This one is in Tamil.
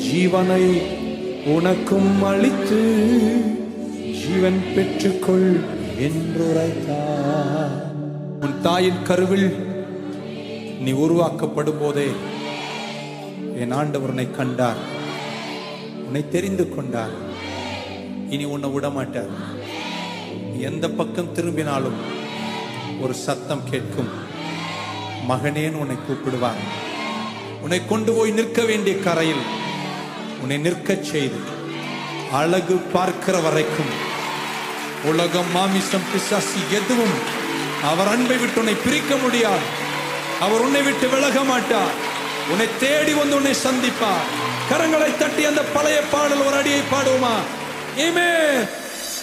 ஜீவனை உனக்கும் அளித்து ஜீவன் பெற்றுக்கொள் என்றுரைத்தார் உன் தாயின் கருவில் நீ உருவாக்கப்படும் போதே என் ஆண்டவர் உன்னை கண்டார் உன்னை தெரிந்து கொண்டார் இனி உன்னை விட மாட்டார் நீ எந்த பக்கம் திரும்பினாலும் ஒரு சத்தம் கேட்கும் மகனேன்னு உன்னை கூப்பிடுவார் உன்னை கொண்டு போய் நிற்க வேண்டிய கரையில் உன்னை நிற்கச் செய்து அழகு பார்க்கிற வரைக்கும் உலகம் மாமிசம் பிசாசு எதுவும் அவர் அன்பை விட்டு உன்னை பிரிக்க முடியாது அவர் உன்னை விட்டு விலக மாட்டார் உன்னை தேடி வந்து உன்னை சந்திப்பார் கரங்களை தட்டி அந்த பழைய பாடல் ஒரு அடியை பாடுவோமா Amen.